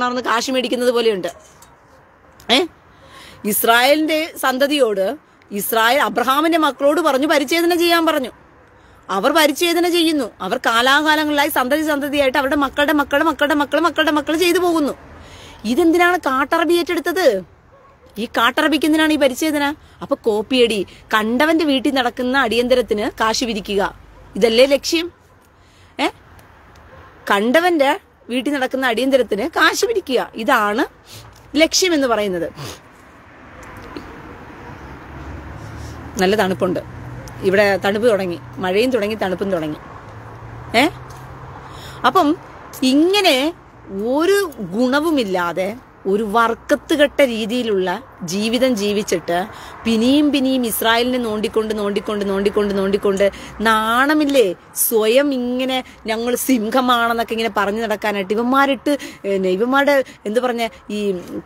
ഉണർന്ന് കാശ് മേടിക്കുന്നത് പോലെയുണ്ട് ഏ ഇസ്രായേലിന്റെ സന്തതിയോട് ഇസ്രായേൽ അബ്രഹാമിന്റെ മക്കളോട് പറഞ്ഞു പരിച്ഛേദന ചെയ്യാൻ പറഞ്ഞു അവർ പരിച്ഛേദന ചെയ്യുന്നു അവർ കാലാകാലങ്ങളിലായി സന്തതി സന്തതിയായിട്ട് അവരുടെ മക്കളുടെ മക്കളുടെ മക്കളുടെ മക്കൾ മക്കളുടെ മക്കൾ ചെയ്തു പോകുന്നു ഇതെന്തിനാണ് കാട്ടറബി ഏറ്റെടുത്തത് ഈ കാട്ടറബിക്ക് എന്തിനാണ് ഈ പരിച്ഛേദന അപ്പൊ കോപ്പിയടി കണ്ടവന്റെ വീട്ടിൽ നടക്കുന്ന അടിയന്തരത്തിന് കാശ് വിരിക്കുക ഇതല്ലേ ലക്ഷ്യം ഏ കണ്ടവന്റെ വീട്ടിൽ നടക്കുന്ന അടിയന്തരത്തിന് കാശ് പിരിക്കുക ഇതാണ് ലക്ഷ്യം എന്ന് പറയുന്നത് നല്ല തണുപ്പുണ്ട് ഇവിടെ തണുപ്പ് തുടങ്ങി മഴയും തുടങ്ങി തണുപ്പും തുടങ്ങി ഏ അപ്പം ഇങ്ങനെ ഒരു ഗുണവുമില്ലാതെ ഒരു വർക്കത്തുകെട്ട രീതിയിലുള്ള ജീവിതം ജീവിച്ചിട്ട് പിന്നെയും പിന്നെയും ഇസ്രായേലിനെ നോണ്ടിക്കൊണ്ട് നോണ്ടിക്കൊണ്ട് നോണ്ടിക്കൊണ്ട് നോണ്ടിക്കൊണ്ട് നാണമില്ലേ സ്വയം ഇങ്ങനെ ഞങ്ങൾ സിംഹമാണെന്നൊക്കെ ഇങ്ങനെ പറഞ്ഞു നടക്കാനായിട്ട് ഇവന്മാരിട്ട് പിന്നെ ഇവന്മാരുടെ എന്ത് പറഞ്ഞ ഈ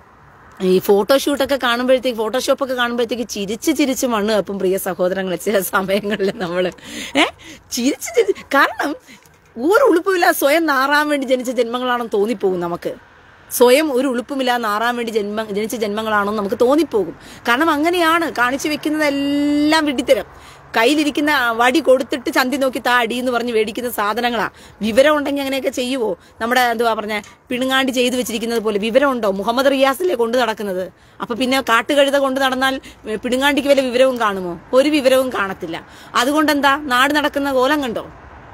ഈ ഫോട്ടോഷൂട്ടൊക്കെ കാണുമ്പോഴത്തേക്ക് ഫോട്ടോഷോപ്പൊക്കെ കാണുമ്പോഴത്തേക്ക് ചിരിച്ച് ചിരിച്ച് മണ്ണ് അപ്പം പ്രിയ സഹോദരങ്ങളെ ചില സമയങ്ങളിൽ നമ്മൾ ഏ ചിരിച്ച് ചിരിച്ച് കാരണം ഒരു ഉളുപ്പുമില്ല സ്വയം നാറാൻ വേണ്ടി ജനിച്ച ജന്മങ്ങളാണെന്ന് തോന്നിപ്പോകും നമുക്ക് സ്വയം ഒരു ഉളുപ്പുമില്ലാതെ നാറാൻ വേണ്ടി ജന്മ ജനിച്ച ജന്മങ്ങളാണെന്ന് നമുക്ക് തോന്നിപ്പോകും കാരണം അങ്ങനെയാണ് കാണിച്ചു വെക്കുന്നതെല്ലാം വിഡിത്തരം കയ്യിലിരിക്കുന്ന വടി കൊടുത്തിട്ട് ചന്തി നോക്കി താ അടി എന്ന് പറഞ്ഞ് മേടിക്കുന്ന സാധനങ്ങളാ വിവരം ഉണ്ടെങ്കിൽ അങ്ങനെയൊക്കെ ചെയ്യുവോ നമ്മുടെ എന്തുവാ പറഞ്ഞ പിണുങ്ങാണ്ടി ചെയ്തു വെച്ചിരിക്കുന്നത് പോലെ വിവരം ഉണ്ടോ മുഹമ്മദ് റിയാസിലെ കൊണ്ട് നടക്കുന്നത് അപ്പൊ പിന്നെ കാട്ടുകഴുത കൊണ്ട് നടന്നാൽ ഏ, പിണുങ്ങാണ്ടിക്ക് വല്ല വിവരവും കാണുമോ ഒരു വിവരവും കാണത്തില്ല അതുകൊണ്ട് എന്താ നാട് നടക്കുന്ന കോലം കണ്ടോ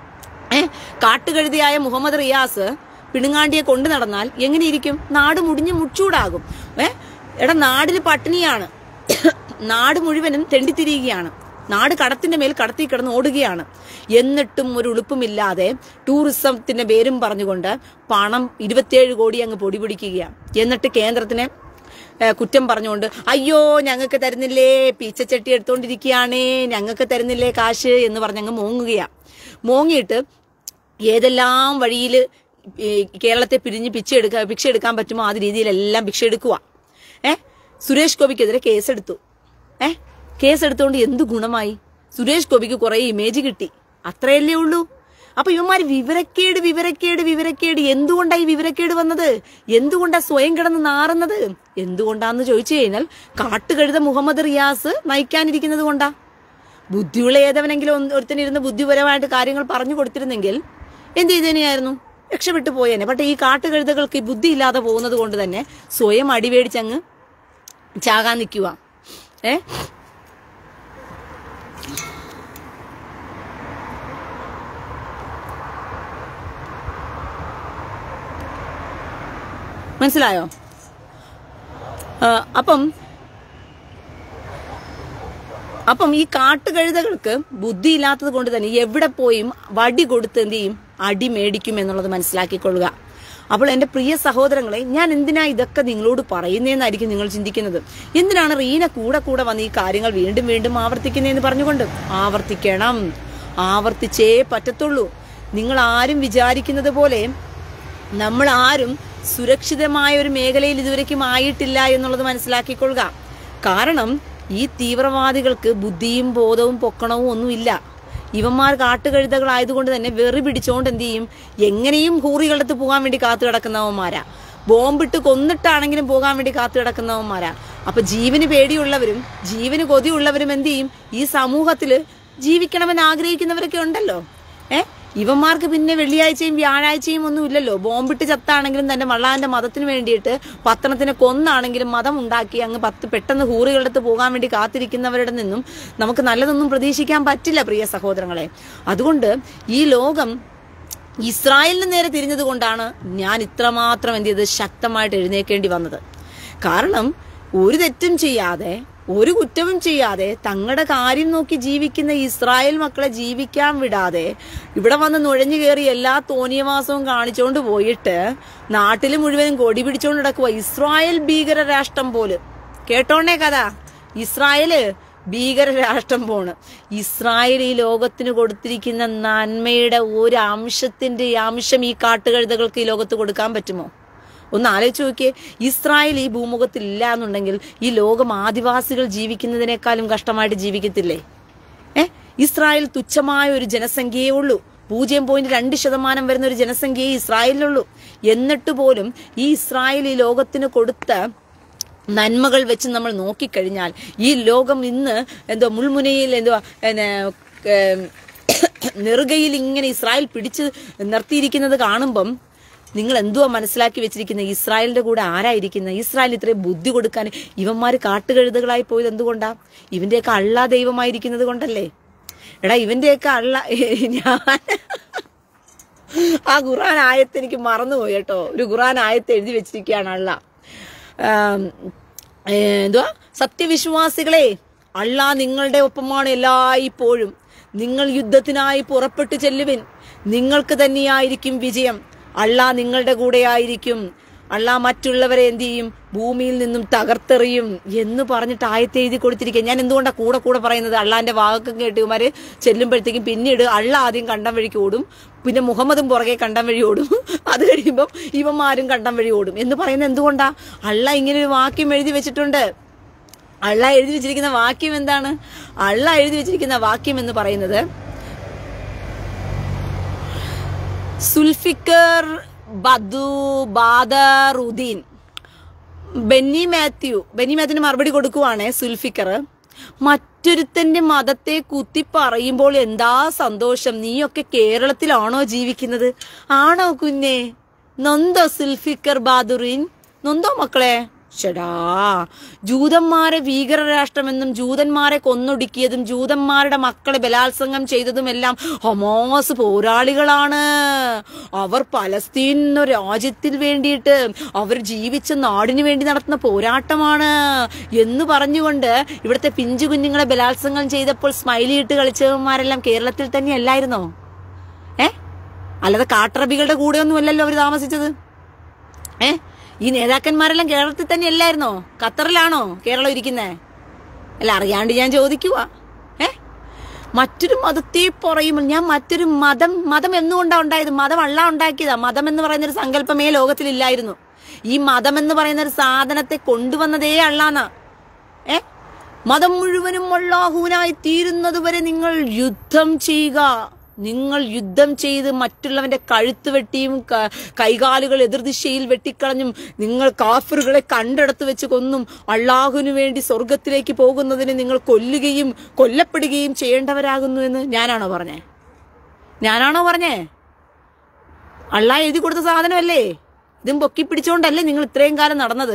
ഏ കാട്ടുകഴുതിയായ മുഹമ്മദ് റിയാസ് പിണുങ്ങാണ്ടിയെ കൊണ്ടു നടന്നാൽ എങ്ങനെയിരിക്കും നാട് മുടിഞ്ഞ് മുച്ചൂടാകും ഏ എടാ നാടിന് പട്ടിണിയാണ് നാട് മുഴുവനും തെണ്ടിത്തിരിയുകയാണ് നാട് കടത്തിന്റെ മേൽ കടത്തി കിടന്ന് ഓടുകയാണ് എന്നിട്ടും ഒരു ഉളുപ്പുമില്ലാതെ ടൂറിസത്തിന്റെ പേരും പറഞ്ഞുകൊണ്ട് പണം ഇരുപത്തിയേഴ് കോടി അങ്ങ് പൊടി പിടിക്കുകയാണ് എന്നിട്ട് കേന്ദ്രത്തിനെ ഏ, കുറ്റം പറഞ്ഞുകൊണ്ട് അയ്യോ ഞങ്ങൾക്ക് തരുന്നില്ലേ പീച്ചച്ചട്ടി എടുത്തോണ്ടിരിക്കുകയാണേ ഞങ്ങൾക്ക് തരുന്നില്ലേ കാശ് എന്ന് പറഞ്ഞ് അങ്ങ് മോങ്ങുകയാ മോങ്ങിയിട്ട് ഏതെല്ലാം വഴിയിൽ കേരളത്തെ പിരിഞ്ഞ് പിച്ച എടുക്കാൻ ഭിക്ഷ എടുക്കാൻ പറ്റുമോ ആ രീതിയിലെല്ലാം ഭിക്ഷ എടുക്കുക ഏ സുരേഷ് ഗോപിക്കെതിരെ കേസെടുത്തു ഏ കേസെടുത്തുകൊണ്ട് എന്ത് ഗുണമായി സുരേഷ് ഗോപിക്ക് കുറെ ഇമേജ് കിട്ടി അത്രയല്ലേ ഉള്ളൂ അപ്പൊ ഇവന്മാര് വിവരക്കേട് വിവരക്കേട് വിവരക്കേട് എന്തുകൊണ്ടാ ഈ വിവരക്കേട് വന്നത് എന്തുകൊണ്ടാ സ്വയം കിടന്ന് നാറുന്നത് എന്തുകൊണ്ടാന്ന് ചോദിച്ചു കഴിഞ്ഞാൽ കാട്ടുകഴുത മുഹമ്മദ് റിയാസ് നയിക്കാനിരിക്കുന്നത് കൊണ്ടാ ബുദ്ധിയുള്ള ഏതവനെങ്കിലും ഒന്ന് ഒരുത്തനിരുന്ന് ബുദ്ധിപരമായിട്ട് കാര്യങ്ങൾ പറഞ്ഞു കൊടുത്തിരുന്നെങ്കിൽ എന്ത് ചെയ്തേനെയായിരുന്നു രക്ഷപ്പെട്ടു പോയേനെ പക്ഷെ ഈ കാട്ടുകഴുതകൾക്ക് ഈ ബുദ്ധി ഇല്ലാതെ പോകുന്നത് കൊണ്ട് തന്നെ സ്വയം അടിവേടിച്ചങ്ങ് ചാകാൻ നിൽക്കുക ഏ മനസ്സിലായോ ആ, അപ്പം അപ്പം ഈ കാട്ടുകഴുതകൾക്ക് ബുദ്ധിയില്ലാത്തത് കൊണ്ട് തന്നെ എവിടെ പോയും വടി കൊടുത്ത് എന്ത് ചെയ്യും അടി മേടിക്കും എന്നുള്ളത് മനസ്സിലാക്കിക്കൊള്ളുക അപ്പോൾ എൻ്റെ പ്രിയ സഹോദരങ്ങളെ ഞാൻ എന്തിനാ ഇതൊക്കെ നിങ്ങളോട് പറയുന്നതെന്നായിരിക്കും നിങ്ങൾ ചിന്തിക്കുന്നത് എന്തിനാണ് റീന കൂടെ കൂടെ വന്ന് ഈ കാര്യങ്ങൾ വീണ്ടും വീണ്ടും ആവർത്തിക്കുന്നതെന്ന് പറഞ്ഞുകൊണ്ട് ആവർത്തിക്കണം ആവർത്തിച്ചേ പറ്റത്തുള്ളൂ നിങ്ങൾ ആരും വിചാരിക്കുന്നത് പോലെ നമ്മൾ ആരും സുരക്ഷിതമായ ഒരു മേഖലയിൽ ഇതുവരേക്കും ആയിട്ടില്ല എന്നുള്ളത് മനസ്സിലാക്കിക്കൊള്ളുക കാരണം ഈ തീവ്രവാദികൾക്ക് ബുദ്ധിയും ബോധവും പൊക്കണവും ഒന്നുമില്ല ഇവന്മാർ കാട്ടുകഴുതകളായതുകൊണ്ട് തന്നെ വെറി പിടിച്ചോണ്ട് എന്ത് ചെയ്യും എങ്ങനെയും ഹൂറികളടുത്ത് പോകാൻ വേണ്ടി കാത്തു കിടക്കുന്നവന്മാരാ ബോംബിട്ട് കൊന്നിട്ടാണെങ്കിലും പോകാൻ വേണ്ടി കാത്തു കിടക്കുന്നവന്മാരാ അപ്പൊ ജീവന് പേടിയുള്ളവരും ജീവന് കൊതിയുള്ളവരും എന്ത് ചെയ്യും ഈ സമൂഹത്തില് ജീവിക്കണമെന്ന് ആഗ്രഹിക്കുന്നവരൊക്കെ ഉണ്ടല്ലോ ഏ ഇവന്മാർക്ക് പിന്നെ വെള്ളിയാഴ്ചയും വ്യാഴാഴ്ചയും ഒന്നും ഇല്ലല്ലോ ബോംബിട്ട് ചത്താണെങ്കിലും തന്റെ മള്ളാന്റെ മതത്തിന് വേണ്ടിയിട്ട് പത്തനത്തിനെ കൊന്നാണെങ്കിലും മതം ഉണ്ടാക്കി അങ്ങ് പത്ത് പെട്ടെന്ന് ഹൂറികളുടെ അടുത്ത് പോകാൻ വേണ്ടി കാത്തിരിക്കുന്നവരുടെ നിന്നും നമുക്ക് നല്ലതൊന്നും പ്രതീക്ഷിക്കാൻ പറ്റില്ല പ്രിയ സഹോദരങ്ങളെ അതുകൊണ്ട് ഈ ലോകം ഇസ്രായേലിന് നേരെ തിരിഞ്ഞത് കൊണ്ടാണ് ഞാൻ ഇത്രമാത്രം എന്ത് ചെയ്ത് ശക്തമായിട്ട് എഴുന്നേക്കേണ്ടി വന്നത് കാരണം ഒരു തെറ്റും ചെയ്യാതെ ഒരു കുറ്റവും ചെയ്യാതെ തങ്ങളുടെ കാര്യം നോക്കി ജീവിക്കുന്ന ഇസ്രായേൽ മക്കളെ ജീവിക്കാൻ വിടാതെ ഇവിടെ വന്ന് നുഴഞ്ഞു കയറി എല്ലാ തോന്നിയവാസവും കാണിച്ചുകൊണ്ട് പോയിട്ട് നാട്ടിൽ മുഴുവനും കൊടി പിടിച്ചുകൊണ്ട് നടക്കുക ഇസ്രായേൽ ഭീകര രാഷ്ട്രം പോലും കേട്ടോണേ കഥ ഇസ്രായേല് ഭീകര രാഷ്ട്രം പോണ് ഇസ്രായേൽ ഈ ലോകത്തിന് കൊടുത്തിരിക്കുന്ന നന്മയുടെ ഒരു അംശത്തിന്റെ അംശം ഈ കാട്ടുകഴുതകൾക്ക് ഈ ലോകത്ത് കൊടുക്കാൻ പറ്റുമോ ഒന്ന് ആലോചിച്ച് നോക്കിയേ ഇസ്രായേൽ ഈ ഭൂമുഖത്തിൽ ഇല്ല എന്നുണ്ടെങ്കിൽ ഈ ലോകം ആദിവാസികൾ ജീവിക്കുന്നതിനേക്കാളും കഷ്ടമായിട്ട് ജീവിക്കത്തില്ലേ ഏ ഇസ്രായേൽ തുച്ഛമായ ഒരു ജനസംഖ്യയേ ഉള്ളൂ പൂജ്യം പോയിന്റ് രണ്ട് ശതമാനം വരുന്ന ഒരു ജനസംഖ്യയെ ഇസ്രായേലിലുള്ളൂ എന്നിട്ട് പോലും ഈ ഇസ്രായേൽ ഈ ലോകത്തിന് കൊടുത്ത നന്മകൾ വെച്ച് നമ്മൾ നോക്കിക്കഴിഞ്ഞാൽ ഈ ലോകം ഇന്ന് എന്തോ മുൾമുനയിൽ എന്തോ പിന്നെ, ഏം, നെറുകയിൽ ഇങ്ങനെ ഇസ്രായേൽ പിടിച്ച് നിർത്തിയിരിക്കുന്നത് കാണുമ്പം നിങ്ങൾ എന്തുവാ മനസ്സിലാക്കി വെച്ചിരിക്കുന്നത് ഇസ്രായേലിന്റെ കൂടെ ആരായിരിക്കുന്നത് ഇസ്രായേൽ ഇത്രയും ബുദ്ധി കൊടുക്കാൻ ഇവന്മാര് കാട്ടുകഴുതകളായി പോയത് എന്തുകൊണ്ടാ ഇവന്റെയൊക്കെ അള്ളാ ദൈവമായിരിക്കുന്നത് കൊണ്ടല്ലേ എടാ ഇവന്റെയൊക്കെ അള്ള ഞാൻ ആ ഖുറാൻ ആയത്ത് എനിക്ക് മറന്നുപോയി കേട്ടോ ഒരു ഖുറാൻ ആയത്ത് എഴുതി വെച്ചിരിക്കുകയാണ് അള്ള ആം, ഏ, എന്തുവാ സത്യവിശ്വാസികളെ അള്ളാ നിങ്ങളുടെ ഒപ്പമാണ് എല്ലായ്പ്പോഴും നിങ്ങൾ യുദ്ധത്തിനായി പുറപ്പെട്ടു ചെല്ലുവിൻ നിങ്ങൾക്ക് തന്നെയായിരിക്കും വിജയം അള്ളാ നിങ്ങളുടെ കൂടെയായിരിക്കും അള്ളാ മറ്റുള്ളവരെ എന്ത് ചെയ്യും ഭൂമിയിൽ നിന്നും തകർത്തെറിയും എന്ന് പറഞ്ഞിട്ട് ആയത്തെ എഴുതി കൊടുത്തിരിക്കുക ഞാൻ എന്തുകൊണ്ടാണ് കൂടെ കൂടെ പറയുന്നത് അള്ളാന്റെ വാക്കൊക്കെ കേട്ടുമാര് ചെല്ലുമ്പോഴത്തേക്കും പിന്നീട് അള്ള ആദ്യം കണ്ടം വഴിക്ക് ഓടും പിന്നെ മുഹമ്മദും പുറകെ കണ്ടം വഴി ഓടും അത് കഴിയുമ്പം ഇവന്മാരും കണ്ടം വഴി ഓടും എന്ന് പറയുന്നത് എന്തുകൊണ്ടാ അള്ള ഇങ്ങനെ ഒരു വാക്യം എഴുതി വെച്ചിട്ടുണ്ട് അള്ള എഴുതി വെച്ചിരിക്കുന്ന വാക്യം എന്താണ് അള്ള എഴുതി വെച്ചിരിക്കുന്ന വാക്യം എന്ന് പറയുന്നത് സുൽഫിക്കർ ബദു ബാദറുദ്ദീൻ ബെന്നി മാത്യു ബെന്നി മാത്യുവിന് മറുപടി കൊടുക്കുവാണേ സുൽഫിക്കർ മറ്റൊരുത്തന്റെ മതത്തെ കുത്തി പറയുമ്പോൾ എന്താ സന്തോഷം നീയൊക്കെ കേരളത്തിലാണോ ജീവിക്കുന്നത് ആണോ കുഞ്ഞെ നൊന്തോ സുൽഫിക്കർ ബാദുറിൻ നൊന്തോ മക്കളെ ഷടാ ജൂതന്മാരെ ഭീകര രാഷ്ട്രമെന്നും ജൂതന്മാരെ കൊന്നൊടുക്കിയതും ജൂതന്മാരുടെ മക്കളെ ബലാത്സംഗം ചെയ്തതുമെല്ലാം ഹൊമോസ് പോരാളികളാണ് അവർ പലസ്തീൻ എന്ന രാജ്യത്തിൽ വേണ്ടിയിട്ട് അവർ ജീവിച്ച നാടിന് വേണ്ടി നടത്തുന്ന പോരാട്ടമാണ് എന്ന് പറഞ്ഞുകൊണ്ട് ഇവിടുത്തെ പിഞ്ചു കുഞ്ഞുങ്ങളെ ബലാത്സംഗം ചെയ്തപ്പോൾ സ്മൈലി ഇട്ട് കളിച്ചവന്മാരെല്ലാം കേരളത്തിൽ തന്നെ അല്ലായിരുന്നോ ഏ അല്ലാതെ കാട്ടറബികളുടെ കൂടെ ഒന്നും അല്ലല്ലോ അവർ താമസിച്ചത് ഏ ഈ നേതാക്കന്മാരെല്ലാം കേരളത്തിൽ തന്നെ അല്ലായിരുന്നോ ഖത്തറിലാണോ കേരളം ഇരിക്കുന്നേ അല്ല അറിയാണ്ട് ഞാൻ ചോദിക്കുവാ ഏ മറ്റൊരു മതത്തെ പറയുമ്പോൾ ഞാൻ മറ്റൊരു മതം മതം എന്നുകൊണ്ടാ ഉണ്ടായത് മതം അല്ല ഉണ്ടാക്കിയതാ മതം എന്ന് പറയുന്ന ഒരു സങ്കല്പമേ ലോകത്തിലില്ലായിരുന്നു ഈ മതം എന്ന് പറയുന്ന ഒരു സാധനത്തെ കൊണ്ടുവന്നതേ അള്ളാന്നാ ഏ മതം മുഴുവനും അള്ളാഹുവിനായി തീരുന്നത് വരെ നിങ്ങൾ യുദ്ധം ചെയ്യുക നിങ്ങൾ യുദ്ധം ചെയ്ത് മറ്റുള്ളവന്റെ കഴുത്ത് വെട്ടിയും ക- കൈകാലുകൾ എതിർദിശയിൽ വെട്ടിക്കളഞ്ഞും നിങ്ങൾ കാഫറുകളെ കണ്ടെടുത്ത് വെച്ച് കൊന്നും അള്ളാഹുവിനു വേണ്ടി സ്വർഗത്തിലേക്ക് പോകുന്നതിന് നിങ്ങൾ കൊല്ലുകയും കൊല്ലപ്പെടുകയും ചെയ്യേണ്ടവരാകുന്നു എന്ന് ഞാനാണോ പറഞ്ഞേ ഞാനാണോ പറഞ്ഞേ അള്ളാഹ് എഴുതി കൊടുത്ത സാധനമല്ലേ ഇതും പൊക്കി പിടിച്ചോണ്ടല്ലേ നിങ്ങൾ ഇത്രയും കാലം നടന്നത്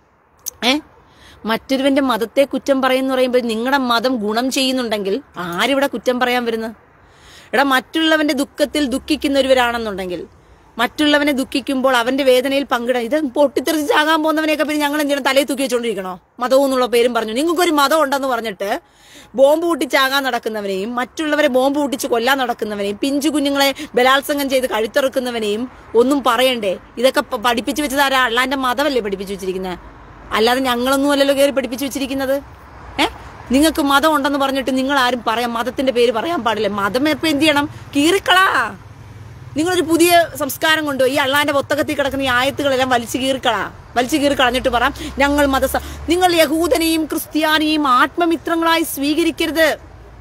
ഏ മറ്റൊരുവന്റെ മതത്തെ കുറ്റം പറയുന്നു പറയുമ്പോൾ നിങ്ങളുടെ മതം ഗുണം ചെയ്യുന്നുണ്ടെങ്കിൽ ആരിവിടെ കുറ്റം പറയാൻ വരുന്നത് എടാ മറ്റുള്ളവന്റെ ദുഃഖത്തിൽ ദുഃഖിക്കുന്നവരാണെന്നുണ്ടെങ്കിൽ മറ്റുള്ളവനെ ദുഃഖിക്കുമ്പോൾ അവന്റെ വേദനയിൽ പങ്കിടാൻ ഇത് പൊട്ടിത്തെറിച്ച് ചാകാൻ പോകുന്നവനെയൊക്കെ പിന്നെ ഞങ്ങൾ എന്തിനാ തലയിൽ തൂക്കി വെച്ചോണ്ടിരിക്കണോ മതവും എന്നുള്ള പേരും പറഞ്ഞു നിങ്ങൾക്കൊരു മതം ഉണ്ടെന്ന് പറഞ്ഞിട്ട് ബോംബ് പൊട്ടിച്ചാകാൻ നടക്കുന്നവനെയും മറ്റുള്ളവരെ ബോംബ് പൊട്ടിച്ച് കൊല്ലാൻ നടക്കുന്നവനെയും പിഞ്ചു കുഞ്ഞുങ്ങളെ ബലാത്സംഗം ചെയ്ത് കഴുത്തിറക്കുന്നവനെയും ഒന്നും പറയണ്ടേ ഇതൊക്കെ പ- പഠിപ്പിച്ചു വെച്ചത് ആരാ അള്ളാന്റെ മതമല്ലേ പഠിപ്പിച്ചു വെച്ചിരിക്കുന്നത് അല്ലാതെ ഞങ്ങളൊന്നും അല്ലല്ലോ കയറി പഠിപ്പിച്ചു വെച്ചിരിക്കുന്നത് ഏ നിങ്ങൾക്ക് മതം ഉണ്ടെന്ന് പറഞ്ഞിട്ട് നിങ്ങൾ ആരും പറയാം മതത്തിന്റെ പേര് പറയാൻ പാടില്ല മതം എപ്പോ എന്ത് ചെയ്യണം കീറിക്കളാ നിങ്ങളൊരു പുതിയ സംസ്കാരം കൊണ്ടുപോയി ഈ അള്ളാന്റെ പുസ്തകത്തിൽ കിടക്കുന്ന ഈ ആയത്തുകളെല്ലാം വലിച്ചു കീറിക്കളാ വലിച്ചു കീറി കളഞ്ഞിട്ട് പറ ഞങ്ങൾ മത നിങ്ങൾ യഹൂദനെയും ക്രിസ്ത്യാനിയെയും ആത്മമിത്രങ്ങളായി സ്വീകരിക്കരുത്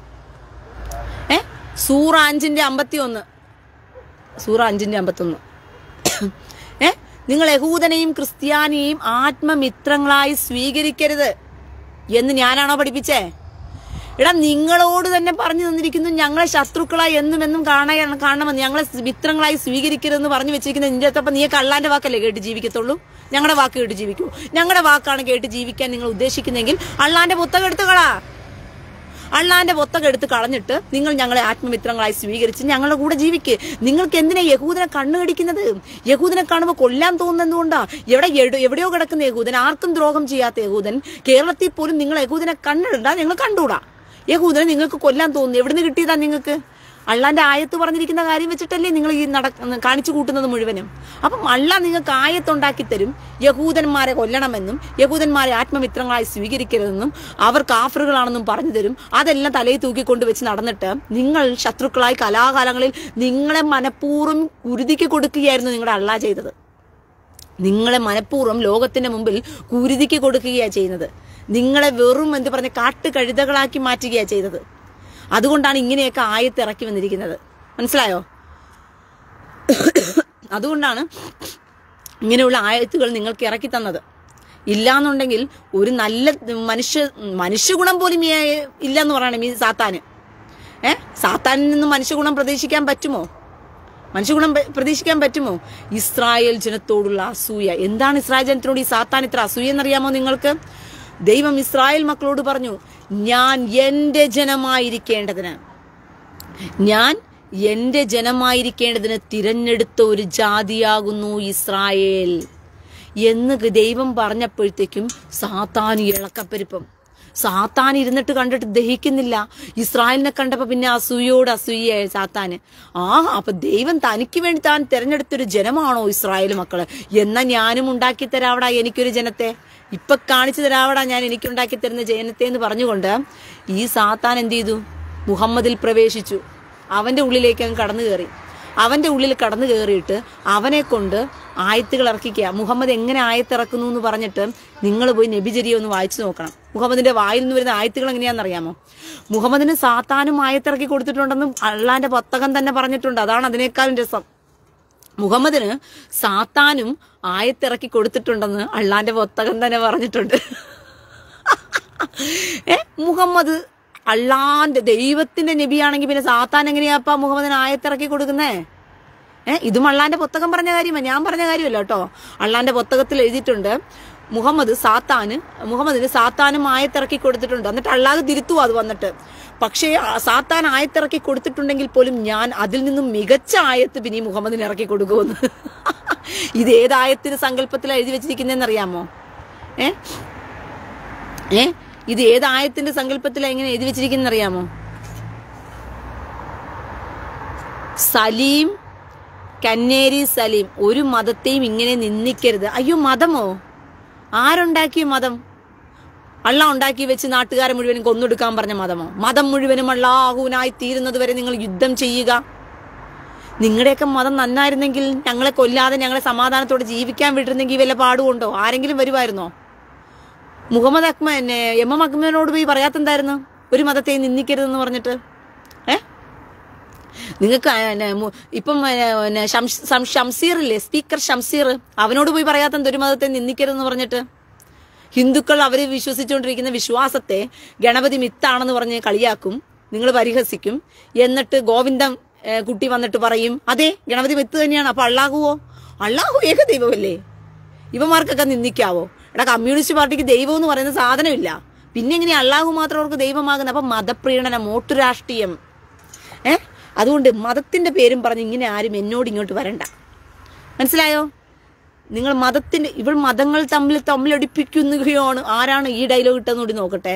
ഏ സൂറ അഞ്ചിന്റെ അമ്പത്തി ഒന്ന് സൂറ അഞ്ചിന്റെ അമ്പത്തൊന്ന് ഏ നിങ്ങൾ യഹൂദനെയും ക്രിസ്ത്യാനിയെയും ആത്മമിത്രങ്ങളായി സ്വീകരിക്കരുത് എന്ന് ഞാനാണോ പഠിപ്പിച്ചേ എടാ നിങ്ങളോട് തന്നെ പറഞ്ഞു തന്നിരിക്കുന്നു ഞങ്ങളെ ശത്രുക്കളായി എന്നും എന്നും കാണാൻ കാണണമെന്ന് ഞങ്ങളെ മിത്രങ്ങളായി സ്വീകരിക്കരുതെന്ന് പറഞ്ഞു വെച്ചിരിക്കുന്നത് നിന്റെ അടുത്തപ്പം നീ കള്ളാന്റെ വാക്കല്ലേ കേട്ട് ജീവിക്കത്തുള്ളൂ ഞങ്ങളുടെ വാക്ക് കേട്ട് ജീവിക്കൂ ഞങ്ങളുടെ വാക്കാണ് കേട്ട് ജീവിക്കാൻ നിങ്ങൾ ഉദ്ദേശിക്കുന്നെങ്കിൽ അള്ളാന്റെ പുത്തകം എടുത്തുകളാ അള്ളാന്റെ പുത്തകം എടുത്ത് കളഞ്ഞിട്ട് നിങ്ങൾ ഞങ്ങളെ ആത്മമിത്രങ്ങളായി സ്വീകരിച്ച് ഞങ്ങളുടെ കൂടെ ജീവിക്ക് നിങ്ങൾക്ക് എന്തിനാ യഹൂദനെ കണ്ണു കടിക്കുന്നത് യഹൂദനെ കാണുമ്പോൾ കൊല്ലാൻ തോന്നുന്നത് എന്തുകൊണ്ടാ എവിടെ എട- എവിടെയോ കിടക്കുന്ന യഹൂദൻ ആർക്കും ദ്രോഹം ചെയ്യാത്ത യഹൂദൻ കേരളത്തിൽ പോലും നിങ്ങൾ യഹൂദനെ കണ്ണിടണ്ട നിങ്ങൾ കണ്ടുകൂടാ യഹൂദനെ നിങ്ങൾക്ക് കൊല്ലാൻ തോന്നുന്നു എവിടുന്ന് കിട്ടിയതാ നിങ്ങൾക്ക് അള്ളാന്റെ ആയത്ത് പറഞ്ഞിരിക്കുന്ന കാര്യം വെച്ചിട്ടല്ലേ നിങ്ങൾ ഈ നട കാണിച്ചു കൂട്ടുന്നത് മുഴുവനും അപ്പം അള്ള നിങ്ങൾക്ക് ആയത്തുണ്ടാക്കി തരും യഹൂദന്മാരെ കൊല്ലണമെന്നും യഹൂദന്മാരെ ആത്മമിത്രങ്ങളായി സ്വീകരിക്കരുതെന്നും അവർ കാഫറുകളാണെന്നും പറഞ്ഞു തരും അതെല്ലാം തലയിൽ തൂക്കിക്കൊണ്ട് വെച്ച് നടന്നിട്ട് നിങ്ങൾ ശത്രുക്കളായി കലാകാലങ്ങളിൽ നിങ്ങളെ മനഃപൂർവ്വം കുരുതിക്ക് കൊടുക്കുകയായിരുന്നു നിങ്ങളുടെ അള്ള ചെയ്തത് നിങ്ങളെ മനഃപൂർവ്വം ലോകത്തിന്റെ മുമ്പിൽ കുരുതിക്ക് കൊടുക്കുകയാണ് ചെയ്യുന്നത് നിങ്ങളെ വെറും എന്ത് പറഞ്ഞ കാട്ടുകഴുതകളാക്കി മാറ്റുകയാണ് ചെയ്തത് അതുകൊണ്ടാണ് ഇങ്ങനെയൊക്കെ ആയത്ത് ഇറക്കി വന്നിരിക്കുന്നത് മനസ്സിലായോ അതുകൊണ്ടാണ് ഇങ്ങനെയുള്ള ആയത്തുകൾ നിങ്ങൾക്ക് ഇറക്കി തന്നത് ഇല്ലാന്നുണ്ടെങ്കിൽ ഒരു നല്ല മനുഷ്യ മനുഷ്യഗുണം പോലും ഈ ഇല്ലെന്ന് പറയണം ഈ സാത്താന് ഏ സാത്താനിൽ നിന്ന് മനുഷ്യഗുണം പ്രതീക്ഷിക്കാൻ പറ്റുമോ മനുഷ്യഗുണം പ- പ്രതീക്ഷിക്കാൻ പറ്റുമോ ഇസ്രായേൽ ജനത്തോടുള്ള അസൂയ എന്താണ് ഇസ്രായേൽ ജനത്തിനോട് ഈ സാത്താൻ ഇത്ര അസൂയ എന്നറിയാമോ നിങ്ങൾക്ക് ദൈവം ഇസ്രായേൽ മക്കളോട് പറഞ്ഞു ഞാൻ എന്റെ ജനമായിരിക്കേണ്ടതിന് ഞാൻ എന്റെ ജനമായിരിക്കേണ്ടതിന് തിരഞ്ഞെടുത്ത ഒരു ജാതിയാകുന്നു ഇസ്രായേൽ എന്ന് ദൈവം പറഞ്ഞപ്പോഴത്തേക്കും സാത്താൻ ഇളക്കപ്പെരുപ്പം സാത്താൻ ഇരുന്നിട്ട് കണ്ടിട്ട് ദഹിക്കുന്നില്ല ഇസ്രായേലിനെ കണ്ടപ്പോ പിന്നെ അസൂയോട് അസൂയായ സാത്താന് ആ അപ്പൊ ദൈവം തനിക്ക് വേണ്ടി താൻ തിരഞ്ഞെടുത്തൊരു ജനമാണോ ഇസ്രായേൽ മക്കള് എന്നാ ഞാനും ഉണ്ടാക്കി തരാവടാ എനിക്കൊരു ജനത്തെ ഇപ്പൊ കാണിച്ചു തരാവടാ ഞാൻ എനിക്ക് ഉണ്ടാക്കി തരുന്ന ജനത്തെ എന്ന് പറഞ്ഞുകൊണ്ട് ഈ സാത്താൻ എന്ത് ചെയ്തു മുഹമ്മദിൽ പ്രവേശിച്ചു അവന്റെ ഉള്ളിലേക്ക് അങ്ങ് കടന്നു കയറി അവന്റെ ഉള്ളിൽ കടന്നു കയറിയിട്ട് അവനെ കൊണ്ട് ആയത്തുകൾ ഇറക്കിക്കുക മുഹമ്മദ് എങ്ങനെ ആയത്തിറക്കുന്നു എന്ന് പറഞ്ഞിട്ട് നിങ്ങൾ പോയി നബിചര്യ ഒന്ന് വായിച്ചു നോക്കണം മുഹമ്മദിന്റെ വായിൽ നിന്ന് വരുന്ന ആയത്തുകൾ എങ്ങനെയാണെന്നറിയാമോ മുഹമ്മദിന് സാത്താനും ആയത്തിറക്കി കൊടുത്തിട്ടുണ്ടെന്നും അള്ളാന്റെ പുസ്തകം തന്നെ പറഞ്ഞിട്ടുണ്ട് അതാണ് അതിനേക്കാളും രസം മുഹമ്മദിന് സാത്താനും ആയത്തിറക്കി കൊടുത്തിട്ടുണ്ടെന്ന് അള്ളാന്റെ പുസ്തകം തന്നെ പറഞ്ഞിട്ടുണ്ട് ഏ മുഹമ്മദ് അള്ളാന്റെ ദൈവത്തിന്റെ നബിയാണെങ്കിൽ പിന്നെ സാത്താൻ എങ്ങനെയാപ്പാ മുഹമ്മദിന് ആയത്തിറക്കി കൊടുക്കുന്നേ ഏ ഇതും അള്ളാന്റെ പുസ്തകം പറഞ്ഞ കാര്യമാണ് ഞാൻ പറഞ്ഞ കാര്യമല്ല കേട്ടോ അള്ളാന്റെ പുസ്തകത്തിൽ എഴുതിയിട്ടുണ്ട് മുഹമ്മദ് സാത്താന് മുഹമ്മദിന് സാത്താനും ആയത്തിറക്കി കൊടുത്തിട്ടുണ്ട് എന്നിട്ട് അള്ളാഹ് തിരുത്തുവാ അത് വന്നിട്ട് പക്ഷേ ആ സാത്താൻ ആയത്തിറക്കി കൊടുത്തിട്ടുണ്ടെങ്കിൽ പോലും ഞാൻ അതിൽ നിന്നും മികച്ച ആയത്ത് പിന്നെ ഈ മുഹമ്മദിന് ഇറക്കി കൊടുക്കുമെന്ന് ഇത് ഏതായത്തിന് സങ്കല്പത്തിലാണ് എഴുതി വെച്ചിരിക്കുന്നതെന്ന് അറിയാമോ ഏ ഏ ഇത് ഏത് ആയത്തിന്റെ സങ്കല്പത്തിലാണ് എങ്ങനെ എഴുതി വെച്ചിരിക്കുന്ന അറിയാമോ സലീം കന്നേരി സലീം ഒരു മതത്തെയും ഇങ്ങനെ നിന്ദിക്കരുത് അയ്യോ മതമോ ആരുണ്ടാക്കിയ മതം അള്ള ഉണ്ടാക്കി വെച്ച് നാട്ടുകാരെ മുഴുവനും കൊന്നൊടുക്കാൻ പറഞ്ഞ മതമോ മതം മുഴുവനും അള്ളാഹുവിനായി തീരുന്നത് വരെ നിങ്ങൾ യുദ്ധം ചെയ്യുക നിങ്ങളുടെയൊക്കെ മതം നന്നായിരുന്നെങ്കിൽ ഞങ്ങളെ കൊല്ലാതെ ഞങ്ങളെ സമാധാനത്തോടെ ജീവിക്കാൻ വിട്ടിരുന്നെങ്കിൽ വല്ല പാടുകൊണ്ടോ ആരെങ്കിലും വരുമായിരുന്നോ മുഹമ്മദ് അക്മ എന്നെ എം എം അക്മനോട് പോയി പറയാത്തെന്തായിരുന്നു ഒരു മതത്തെ നിന്ദിക്കരുതെന്ന് പറഞ്ഞിട്ട് ഏ നിങ്ങൾക്ക് ഇപ്പം ഏ, പിന്നെ ഷംസ്- ഷം- ഷംസീർ ഇല്ലേ സ്പീക്കർ ഷംസീർ അവനോട് പോയി പറയാത്തെന്ത് ഒരു മതത്തെ നിന്ദിക്കരുതെന്ന് പറഞ്ഞിട്ട് ഹിന്ദുക്കൾ അവർ വിശ്വസിച്ചുകൊണ്ടിരിക്കുന്ന വിശ്വാസത്തെ ഗണപതി മിത്താണെന്ന് പറഞ്ഞ് കളിയാക്കും നിങ്ങൾ പരിഹസിക്കും എന്നിട്ട് ഗോവിന്ദൻ ഏ, കുട്ടി വന്നിട്ട് പറയും അതെ ഗണപതി മിത്ത് തന്നെയാണ് അപ്പൊ അള്ളാഹുവോ അള്ളാഹു ഏക ദൈവമല്ലേ ഇവന്മാർക്കൊക്കെ നിന്ദിക്കാവോ എടാ കമ്മ്യൂണിസ്റ്റ് പാർട്ടിക്ക് ദൈവം എന്ന് പറയുന്ന സാധനമില്ല പിന്നെ എങ്ങനെ അള്ളാഹു മാത്രം അവർക്ക് ദൈവമാകുന്നത് അപ്പൊ മതപ്രീണനം വോട്ട് രാഷ്ട്രീയം ഏ അതുകൊണ്ട് മതത്തിന്റെ പേരും പറഞ്ഞ് ഇങ്ങനെ ആരും എന്നോട് ഇങ്ങോട്ട് വരണ്ട മനസ്സിലായോ നിങ്ങൾ മതത്തിന്റെ ഇവൾ മതങ്ങൾ തമ്മിൽ തമ്മിലടിപ്പിക്കുകയാണ് ആരാണ് ഈ ഡയലോഗ് ഇട്ടെന്ന് കൂടി നോക്കട്ടെ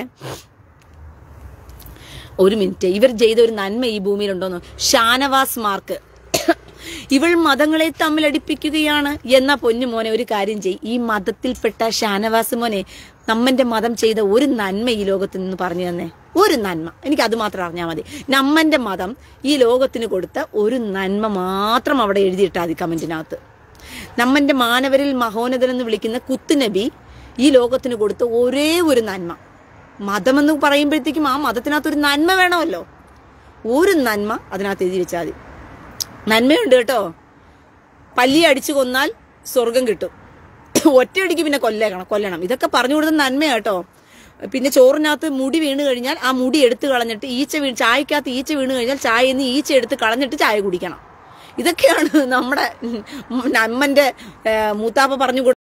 ഒരു മിനിറ്റ് ഇവർ ചെയ്ത ഒരു നന്മ ഈ ഭൂമിയിലുണ്ടോന്ന് ഷാനവാസ് മാർക്ക് ഇവൾ മതങ്ങളെ തമ്മിൽ അടിപ്പിക്കുകയാണ് എന്ന പൊന്നു മോനെ ഒരു കാര്യം ചെയ് ഈ മതത്തിൽപ്പെട്ട ഷാനവാസ് മോനെ നമ്മന്റെ മതം ചെയ്ത ഒരു നന്മ ഈ ലോകത്ത് നിന്ന് പറഞ്ഞു തന്നെ ഒരു നന്മ എനിക്ക് അത് മാത്രം അറിഞ്ഞാൽ മതി നമ്മന്റെ മതം ഈ ലോകത്തിന് കൊടുത്ത ഒരു നന്മ മാത്രം അവിടെ എഴുതിയിട്ടാൽ മതി കമന്റിനകത്ത് നമ്മന്റെ മാനവരിൽ മഹോന്നതൻ എന്ന് വിളിക്കുന്ന കുത്തുനബി ഈ ലോകത്തിന് കൊടുത്ത ഒരേ ഒരു നന്മ മതമെന്ന് പറയുമ്പോഴത്തേക്കും ആ മതത്തിനകത്ത് ഒരു നന്മ വേണമല്ലോ ഒരു നന്മ അതിനകത്ത് എഴുതി വെച്ചാൽ മതി നന്മയുണ്ട് കേട്ടോ പല്ലി അടിച്ചു കൊന്നാൽ സ്വർഗം കിട്ടും ഒറ്റയടിക്ക് പിന്നെ കൊല്ലേക്കണം കൊല്ലണം ഇതൊക്കെ പറഞ്ഞു കൊടുത്ത നന്മയാ കേട്ടോ പിന്നെ ചോറിനകത്ത് മുടി വീണ് കഴിഞ്ഞാൽ ആ മുടി എടുത്ത് കളഞ്ഞിട്ട് ഈച്ച വീണ് ചായക്കകത്ത് ഈച്ച വീണ് കഴിഞ്ഞാൽ ചായയിൽ നിന്ന് ഈച്ച എടുത്ത് കളഞ്ഞിട്ട് ചായ കുടിക്കണം ഇതൊക്കെയാണ് നമ്മുടെ നമ്മന്റെ മൂത്താപ്പ പറഞ്ഞു കൊടുത്ത